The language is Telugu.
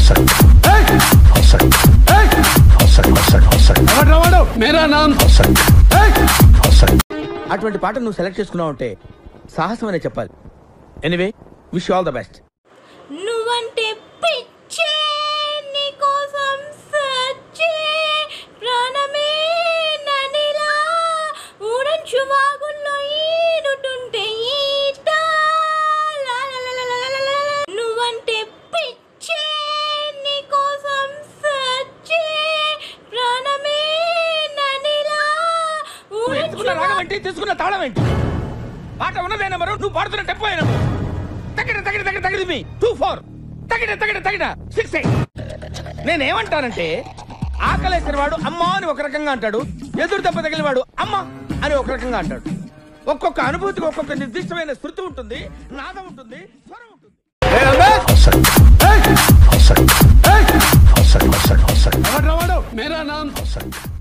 మేరా నామ్ అటువంటి పాట నువ్వు సెలెక్ట్ చేసుకున్నావు అంటే సాహసం అనే చెప్పాలి anyway wish all the best నువ్వంటే పిచ్చే నీకోసం సచ్చే ప్రాణమే ననిలా ఊరంచు వాగుల్లో ఈడుతుంటే ఈట లా లా లా లా లా లా లా. నువ్వంటే పిచ్చే నీకోసం సచ్చే ప్రాణమే ననిలా ఊరంచు తీసుకున్న రాగం ఏంటి తీసుకున్న తాళం ఏంటి పాట ఉన్నదే నెంబరు నువ్వు పాడుతున్న టెంపో నెంబరు తగిన తగిన తగిన తగిన మీ టూ ఫోర్ తగిన తగిన తగిన సిక్స్ ఎయిట్ నేనేమంటానంటే ఆకలేసిన వాడు అమ్మ అని ఒక రకంగా అంటాడు ఎదురు దెబ్బ తగిలిన వాడు అమ్మ అని ఒక రకంగా అంటాడు ఒక్కొక్క అనుభూతికి ఒక్కొక్క నిర్దిష్టమైన శృతి ఉంటుంది నాదం ఉంటుంది స్వరం ఉంటుంది మేరా నామ్